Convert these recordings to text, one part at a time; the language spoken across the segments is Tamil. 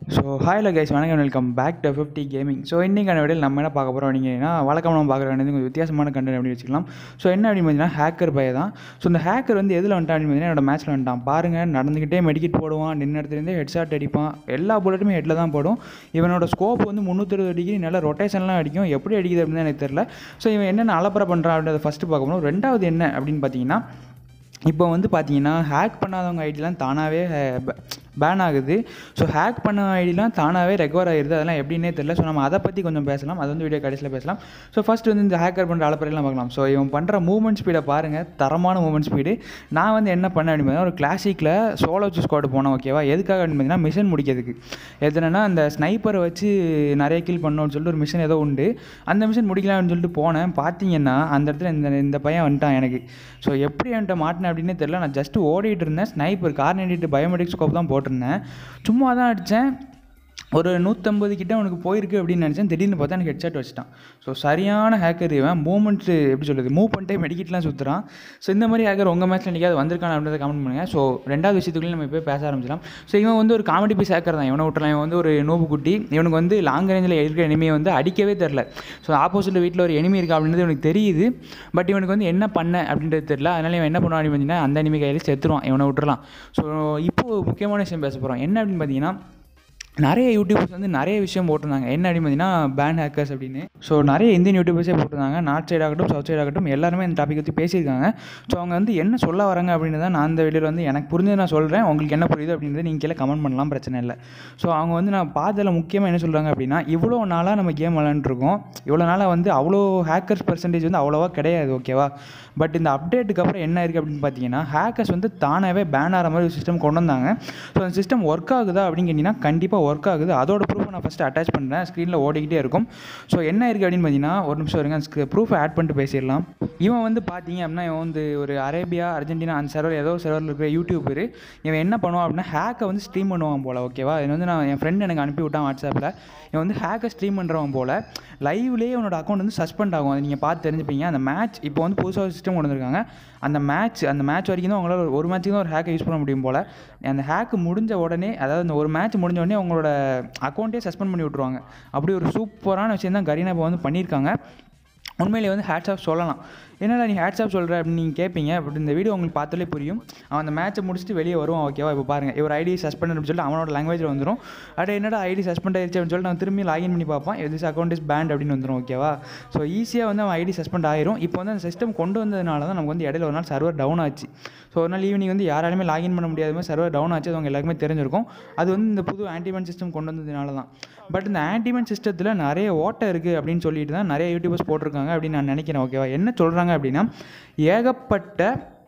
ஸோ ஹாயில் கைஸ் வணக்கம் welcome back to fifty gaming so இன்றைக்கான வீடியோ நம்ம என்ன பார்க்க போகிறோம் அப்படிங்கன்னா வழக்கம் நம்ம பார்க்குற வேண்டியது கொஞ்சம் வித்தியாசமான கண்டென்ட் அப்படின்னு வச்சுக்கலாம் ஸோ என்ன அப்படின்னு பார்த்தீங்கன்னா ஹேக்கர் பைய தான் ஸோ இந்த ஹேக்கர் வந்து எதில் வந்துட்டான் அப்படின்னு பார்த்தீங்கன்னா என்னோட மேட்ச்சில் வந்துட்டான் பாருங்கள் நடந்துக்கிட்டே மெடிக்கெட் போடுவான் நின்ன இடத்துலேருந்தே ஹெட் ஷாட் அடிப்பான் எல்லா புல்லட்டுமே ஹெட்டில் தான் போடும் இவனோட ஸ்கோப் வந்து முந்நூற்றி டிகிரி நல்லா ரொட்டேஷன்லாம் அடிக்கும் எப்படி அடிக்குது அப்படின்னு எனக்கு தெரியல ஸோ இவன் என்னென்ன அலப்பறை பண்ணுறான் அப்படின்றத ஃபஸ்ட்டு பார்க்கணும் ரெண்டாவது என்ன அப்படின்னு பார்த்தீங்கன்னா இப்போ வந்து பார்த்தீங்கன்னா ஹேக் பண்ணாதவங்க ஐடிலாம் தானாகவே பேன் ஆகுது ஸோ ஹேக் பண்ண ஐடிலாம் தானாகவே ரெக்கவர் ஆகிடுது அதெல்லாம் எப்படின்னே தெரியல ஸோ நம்ம அதை பற்றி கொஞ்சம் பேசலாம் அது வந்து வீடியோ கடைசியில் பேசலாம் ஸோ ஃபஸ்ட் வந்து இந்த ஹேக்கர் பண்ணுற அளப்பறையெல்லாம் பார்க்கலாம் ஸோ இவன் பண்ணுற மூவ்மெண்ட் ஸ்பீடை பாருங்கள் தரமான மூவ்மெண்ட் ஸ்பீடு நான் வந்து என்ன பண்ணேன் அப்படின்னு பார்த்தீங்கன்னா ஒரு கிளாசிக்கில் சோலோ ஸ்குவாடு போனேன் ஓகேவா எதுக்காக அப்படின்னு பார்த்தீங்கன்னா மிஷன் முடிக்கிறதுக்கு எதுனா அந்த ஸ்னைப்பரை வச்சு நிறைய கில் பண்ணணும்னு சொல்லிட்டு ஒரு மிஷன் ஏதோ உண்டு அந்த மிஷன் முடிக்கலாம்னு சொல்லிட்டு போனேன் பார்த்தீங்கன்னா அந்த இடத்துல இந்த இந்த பையன் வந்துட்டான் எனக்கு ஸோ எப்படி என்கிட்ட மாட்டினேன் அப்படின்னே தெரியல நான் ஜஸ்ட் ஓடிட்டு இருந்தேன் ஸ்னைப்பர் கார் நைன்டி பயோமெட்ரிக் ஸ்கோப் தான் போட்டிருந்தேன் சும்மா தான் அடித்தேன் ஒரு நூற்றம்பது கிட்ட அவனுக்கு போயிருக்கு அப்படின்னு நினச்சேன் திடீர்னு பார்த்தா எனக்கு ஹெட்ஷாட் வச்சுட்டான் ஸோ சரியான ஹேக்கர் இவன் மூமெண்ட்ஸு எப்படி சொல்கிறது மூவ் பண்ணிட்டே மெடிக்கிட்லாம் சுற்றுறான் ஸோ இந்த மாதிரி ஹேக்கர் உங்கள் மேட்ச்சில் என்றைக்காவது வந்திருக்கான் அப்படின்றத கமெண்ட் பண்ணுங்கள் ஸோ ரெண்டாவது விஷயத்துக்குள்ளே நம்ம இப்போ பேச ஆரம்பிச்சிடலாம் ஸோ இவன் வந்து ஒரு காமெடி பீஸ் ஹேக்கர் தான் இவனை விட்டுலாம் இவன் வந்து ஒரு நோப்பு குட்டி இவனுக்கு வந்து லாங் ரேஞ்சில் இருக்கிற எனிமையை வந்து அடிக்கவே தெரில ஸோ ஆப்போசிட் வீட்டில் ஒரு எனிமி இருக்கா அப்படின்றது இவனுக்கு தெரியுது பட் இவனுக்கு வந்து என்ன பண்ண அப்படின்றது தெரியல அதனால் இவன் என்ன பண்ணுவான் அப்படின்னு பார்த்தீங்கன்னா அந்த எனிமி கையில் செத்துருவான் இவனை விட்டுறலாம் ஸோ இப்போது முக்கியமான விஷயம் பேச போகிறோம் என்ன அப்படின்னு பார்த்தீங்கன்னா நிறைய யூடியூபர்ஸ் வந்து நிறைய விஷயம் போட்டிருந்தாங்க என்ன அப்படின்னு பார்த்தீங்கன்னா பேன் ஹேக்கர்ஸ் அப்படின்னு ஸோ நிறைய இந்தியன் யூடியூபர்ஸே போட்டிருந்தாங்க நார்த் சைடு ஆகட்டும் சவுத் சைடு ஆகட்டும் எல்லாருமே இந்த டாபிக் பற்றி பேசியிருக்காங்க ஸோ அவங்க வந்து என்ன சொல்ல வராங்க அப்படின்னு தான் நான் அந்த வீடியோவில் வந்து எனக்கு புரிஞ்சு நான் சொல்கிறேன் உங்களுக்கு என்ன புரியுது அப்படின்றத நீங்கள் கீழே கமெண்ட் பண்ணலாம் பிரச்சனை இல்லை ஸோ அவங்க வந்து நான் பார்த்ததில் முக்கியமாக என்ன சொல்கிறாங்க அப்படின்னா இவ்வளோ நாளாக நம்ம கேம் விளாண்டுருக்கோம் இவ்வளோ நாளாக வந்து அவ்வளோ ஹேக்கர்ஸ் பர்சன்டேஜ் வந்து அவ்வளோவா கிடையாது ஓகேவா பட் இந்த அப்டேட்டுக்கு அப்புறம் என்ன இருக்குது அப்படின்னு பார்த்தீங்கன்னா ஹேக்கர்ஸ் வந்து தானாகவே பேன் ஆகிற மாதிரி ஒரு சிஸ்டம் கொண்டு வந்தாங்க ஸோ அந்த சிஸ்டம் ஒர்க் ஆகுதா அப்படின்னு கேட்டிங்கன்னா கண்டிப்பாக ஒர்க் ஆகுது அதோட ப்ரூஃப் நான் ஃபஸ்ட்டு அட்டாச் பண்ணுறேன் ஸ்க்ரீனில் ஓடிக்கிட்டே இருக்கும் ஸோ என்ன இருக்குது அப்படின்னு பார்த்தீங்கன்னா ஒரு நிமிஷம் வருங்க அந்த ப்ரூஃப் ஆட் பண்ணிட்டு பேசிடலாம் இவன் வந்து பார்த்தீங்க அப்படின்னா இவன் வந்து ஒரு அரேபியா அர்ஜென்டினா அந்த சர்வர் ஏதோ சர்வரில் இருக்கிற யூடியூபர் இவன் என்ன பண்ணுவான் அப்படின்னா ஹேக்கை வந்து ஸ்ட்ரீம் பண்ணுவான் போல் ஓகேவா இது வந்து நான் என் ஃப்ரெண்ட் எனக்கு அனுப்பி விட்டான் வாட்ஸ்அப்பில் இவன் வந்து ஹேக்கை ஸ்ட்ரீம் பண்ணுறவன் போல் லைவ்லேயே அவனோட அக்கௌண்ட் வந்து சஸ்பெண்ட் ஆகும் அதை நீங்கள் பார்த்து தெரிஞ்சுப்பீங்க அந்த மேட்ச் இப்போ வந்து புதுசாக சிஸ்டம் கொண்டு வந்திருக்காங்க அந்த மேட்ச் அந்த மேட்ச் வரைக்கும் தான் அவங்களால ஒரு மேட்ச்சுக்கு தான் ஒரு ஹேக்கை யூஸ் பண்ண முடியும் போல் அந்த ஹேக் முடிஞ்ச உடனே அதாவது அந்த ஒரு மேட்ச் முடிஞ்ச உடனே அவங்களோட அக்கௌண்ட்டே சஸ்பெண்ட் பண்ணி விட்ருவாங்க அப்படி ஒரு சூப்பரான விஷயம் தான் கரீனா இப்போ வந்து பண்ணியிருக்காங்க உண்மையிலே வந்து ஹேட்ஸ் ஆஃப் சொல்லலாம் என்னடா நீ ஹேட்ஸ் ஆஃப் சொல்கிற அப்படின்னு நீங்கள் கேட்பீங்க அப்படி இந்த வீடியோ உங்களுக்கு பார்த்தாலே புரியும் அவன் அந்த மேட்ச்சை முடிச்சுட்டு வெளியே வருவான் ஓகேவா இப்போ பாருங்கள் இவர் ஐடி சஸ்பெண்ட் அப்படின்னு சொல்லிட்டு அவனோட லாங்குவேஜில் வந்துடும் அட என்னடா ஐடி சஸ்பெண்ட் ஆயிடுச்சு அப்படின்னு சொல்லிட்டு நான் திரும்பி லாகின் பண்ணி பார்ப்பான் திஸ் அக்கௌண்ட் இஸ் பேண்ட் அப்படின்னு வந்துடும் ஓகேவா ஸோ ஈஸியாக வந்து அவன் ஐடி சஸ்பெண்ட் ஆயிரும் இப்போ வந்து அந்த சிஸ்டம் கொண்டு வந்ததுனால தான் நமக்கு வந்து இடையில ஒரு நாள் சர்வர் டவுன் ஆச்சு ஸோ ஒரு நாள் ஈவினிங் வந்து யாராலுமே லாகின் பண்ண முடியாத மாதிரி சர்வர் டவுன் ஆச்சு அது அவங்க எல்லாருக்குமே தெரிஞ்சிருக்கும் அது வந்து இந்த புது ஆன்டிமெண்ட் சிஸ்டம் கொண்டு வந்ததுனால தான் பட் இந்த ஆன்டிமெண்ட் சிஸ்டத்தில் நிறைய ஓட்டை இருக்குது அப்படின்னு சொல்லிட்டு தான் நிறைய யூடியூபர்ஸ் போட்டிருக்காங்க அப்படின்னு நான் நினைக்கிறேன் ஓகேவா என்ன சொல்கிறாங்க அப்படின்னா ஏகப்பட்ட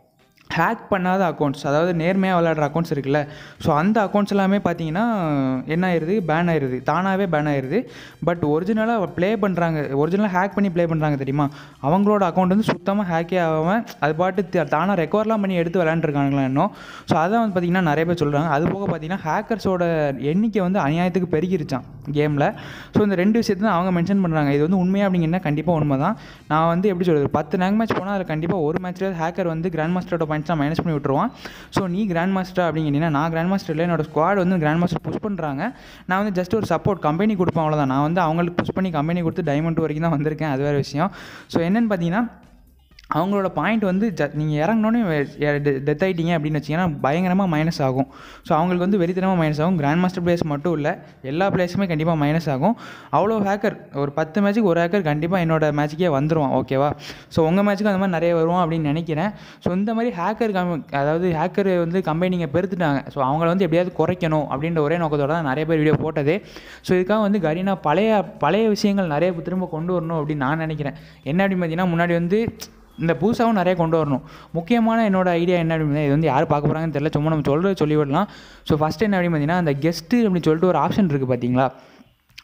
ஹேக் பண்ணாத அக்கௌண்ட்ஸ் அதாவது நேர்மையாக விளையாடுற அக்கௌண்ட்ஸ் இருக்குல்ல ஸோ அந்த அக்கௌண்ட்ஸ் எல்லாமே பார்த்தீங்கன்னா என்ன ஆயிடுது பேன் ஆயிடுது தானாகவே பேன் ஆயிடுது பட் ஒரிஜினலாக ப்ளே பண்ணுறாங்க ஒரிஜினலாக ஹேக் பண்ணி ப்ளே பண்ணுறாங்க தெரியுமா அவங்களோட அக்கௌண்ட் வந்து சுத்தமாக ஹேக்கே ஆகாமல் அது பாட்டு தானாக ரெக்கவர்லாம் பண்ணி எடுத்து விளையாண்டுருக்காங்களா இன்னும் ஸோ அதான் வந்து பார்த்திங்கன்னா நிறைய பேர் சொல்கிறாங்க அது போக பார்த்தீங்கன்னா ஹேக்கர்ஸோட எண்ணிக்கை வந்து அநியாயத்துக்கு பெருகிருச்சான் கேமில் ஸோ இந்த ரெண்டு விஷயத்தை தான் அவங்க மென்ஷன் பண்ணுறாங்க இது வந்து உண்மையாக அப்படிங்கன்னா கண்டிப்பாக உண்மை தான் நான் வந்து எப்படி சொல்கிறது பத்து ரேங்க் மேட்ச் போனால் அதில் கண்டிப்பாக ஒரு மேட்ச்சில் ஹேக்கர் வந்து கிராண்ட் மாஸ்டரோட பாயிண்ட்ஸ்லாம் மைனஸ் பண்ணி விட்டுருவான் ஸோ நீ கிராண்ட் மாஸ்டர் அப்படிங்கன்னா நான் கிராண்ட் மாஸ்டர் இல்லை என்னோட ஸ்குவாட் வந்து கிராண்ட் மாஸ்டர் புஷ் பண்ணுறாங்க நான் வந்து ஜஸ்ட் ஒரு சப்போர்ட் கம்பெனி கொடுப்பேன் அவ்வளோதான் நான் வந்து அவங்களுக்கு புஷ் பண்ணி கம்பெனி கொடுத்து டைமண்ட் வரைக்கும் தான் வந்திருக்கேன் அது வேறு விஷயம் ஸோ என்னென்னு பார்த்தீங்கன்னா அவங்களோட பாயிண்ட் வந்து ஜ நீங்கள் இறங்கினோன்னே டெத் ஆகிட்டீங்க அப்படின்னு வச்சிங்கன்னா பயங்கரமாக மைனஸ் ஆகும் ஸோ அவங்களுக்கு வந்து வெறித்தனமாக மைனஸ் ஆகும் கிராண்ட் மாஸ்டர் பிளேஸ் மட்டும் இல்லை எல்லா பிளேஸுமே கண்டிப்பாக மைனஸ் ஆகும் அவ்வளோ ஹேக்கர் ஒரு பத்து மேட்ச்சுக்கு ஒரு ஹேக்கர் கண்டிப்பாக என்னோட மேட்ச்சுக்கே வந்துடுவான் ஓகேவா ஸோ உங்கள் மேட்ச்சுக்கு அந்த மாதிரி நிறைய வருவான் அப்படின்னு நினைக்கிறேன் ஸோ இந்த மாதிரி ஹேக்கர் கம் அதாவது ஹேக்கர் வந்து கம்பெனிங்க பெருத்துட்டாங்க ஸோ அவங்கள வந்து எப்படியாவது குறைக்கணும் அப்படின்ற ஒரே நோக்கத்தோட தான் நிறைய பேர் வீடியோ போட்டதே ஸோ இதுக்காக வந்து கரீனா பழைய பழைய விஷயங்கள் நிறைய திரும்ப கொண்டு வரணும் அப்படின்னு நான் நினைக்கிறேன் என்ன அப்படின்னு பார்த்தீங்கன்னா முன்னாடி வந்து இந்த புதுசாகவும் நிறைய கொண்டு வரணும் முக்கியமான என்னோட ஐடியா என்ன அப்படின்னு இது வந்து யார் பார்க்க போகிறாங்கன்னு தெரியல சும்மா நம்ம சொல்கிறது சொல்லி விடலாம் ஸோ ஃபஸ்ட்டு என்ன அப்படின்னு பார்த்தீங்கன்னா அந்த கெஸ்ட்டு அப்படின்னு சொல்லிட்டு ஒரு ஆப்ஷன் இருக்குது பார்த்தீங்களா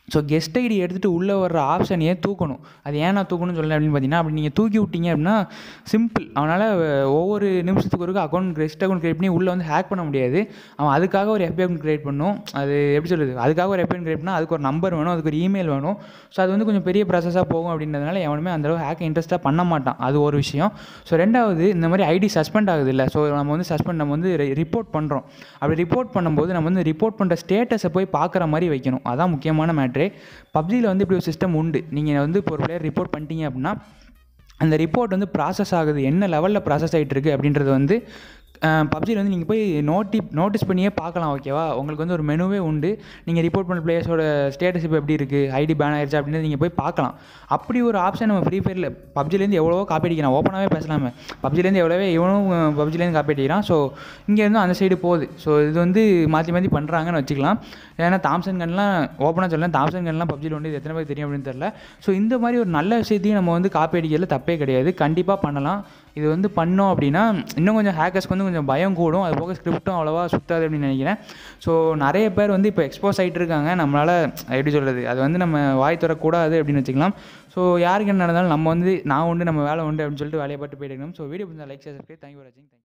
ஸோ கெஸ்ட் ஐடி எடுத்துகிட்டு உள்ளே வர்ற ஆப்ஷனையே தூக்கணும் அது ஏன் நான் தூக்கணும்னு சொல்லலை அப்படின்னு பார்த்தீங்கன்னா அப்படி நீங்கள் தூக்கி விட்டீங்க அப்படின்னா சிம்பிள் அவனால் ஒவ்வொரு நிமிஷத்துக்கு ஒருக்க அக்கௌண்ட் கெஸ்ட் அக்கௌண்ட் கிரியேட் பண்ணி உள்ளே வந்து ஹேக் பண்ண முடியாது அவன் அதுக்காக ஒரு எஃபி அக்கௌண்ட் கிரியேட் பண்ணும் அது எப்படி சொல்கிறது அதுக்காக ஒரு எஃபி கிரியேட் பண்ணால் அதுக்கு ஒரு நம்பர் வேணும் அதுக்கு ஒரு இமெயில் வேணும் ஸோ அது வந்து கொஞ்சம் பெரிய ப்ராசஸாக போகும் அப்படின்றதுனால எவனுமே அந்தளவு ஹேக் இன்ட்ரெஸ்ட்டாக பண்ண மாட்டான் அது ஒரு விஷயம் ஸோ ரெண்டாவது இந்த மாதிரி ஐடி சஸ்பெண்ட் ஆகுது இல்லை ஸோ நம்ம வந்து சஸ்பெண்ட் நம்ம வந்து ரிப்போர்ட் பண்ணுறோம் அப்படி ரிப்போர்ட் பண்ணும்போது நம்ம வந்து ரிப்போர்ட் பண்ணுற ஸ்டேட்டஸை போய் பார்க்குற மாதிரி வைக்கணும் அதான் முக்கியமான மேட்ரே பப்ஜியில் வந்து இப்படி ஒரு சிஸ்டம் உண்டு நீங்கள் வந்து இப்போ ஒரு பிளேயர் ரிப்போர்ட் பண்ணிட்டீங்க அப்படின்னா அந்த ரிப்போர்ட் வந்து ப்ராசஸ் ஆகுது என்ன லெவலில் ப்ராசஸ் ஆகிட்டு இருக்குது அப்படின்றது வந்து பப்ஜியில் வந்து நீங்கள் போய் நோட்டி நோட்டீஸ் பண்ணியே பார்க்கலாம் ஓகேவா உங்களுக்கு வந்து ஒரு மெனுவே உண்டு நீங்கள் ரிப்போர்ட் பண்ண பிளேயர்ஸோட ஸ்டேட்டஸ் இப்போ எப்படி இருக்குது ஐடி பேன் ஆயிடுச்சு அப்படின்னு நீங்கள் போய் பார்க்கலாம் அப்படி ஒரு ஆப்ஷன் நம்ம ஃப்ரீ ஃபயரில் பப்ஜிலேருந்து எவ்வளவோ காப்பி அடிக்கிறான் ஓப்பனாகவே பேசலாமே பப்ஜிலேருந்து எவ்வளோவே இவனும் பப்ஜிலேருந்து காப்பி அடிக்கிறான் ஸோ இங்கேருந்து அந்த சைடு போகுது ஸோ இது வந்து மாற்றி மாற்றி பண்ணுறாங்கன்னு வச்சுக்கலாம் ஏன்னா தாம்சன் கன்லாம் ஓப்பனாக சொல்லலாம் தாம்சன் கன்லாம் பப்ஜியில் வந்து இது எத்தனை பேர் தெரியும் அப்படின்னு தெரில ஸோ இந்த மாதிரி ஒரு நல்ல விஷயத்தையும் நம்ம வந்து காப்பி அடிக்கிறதுல தப்பே கிடையாது கண்டிப்பாக பண்ணலாம் இது வந்து பண்ணோம் அப்படின்னா இன்னும் கொஞ்சம் ஹேக்கர்ஸ்க்கு வந்து கொஞ்சம் பயம் கூடும் அது போக ஸ்கிரிப்ட்டும் அவ்வளோவா சுத்தாது அப்படின்னு நினைக்கிறேன் ஸோ நிறைய பேர் வந்து இப்போ எக்ஸ்போஸ் ஆகிட்டு இருக்காங்க நம்மளால் எப்படி சொல்கிறது அது வந்து நம்ம வாய் தரக்கூடாது அப்படின்னு வச்சுக்கலாம் ஸோ யாருக்கு என்ன நடந்தாலும் நம்ம வந்து நான் உண்டு நம்ம வேலை உண்டு அப்படின்னு சொல்லிட்டு வேலையை பார்த்து போயிட்டு இருக்கணும் ஸோ வீடியோ பிடிச்சா like share subscribe thank you for வாட்சிங்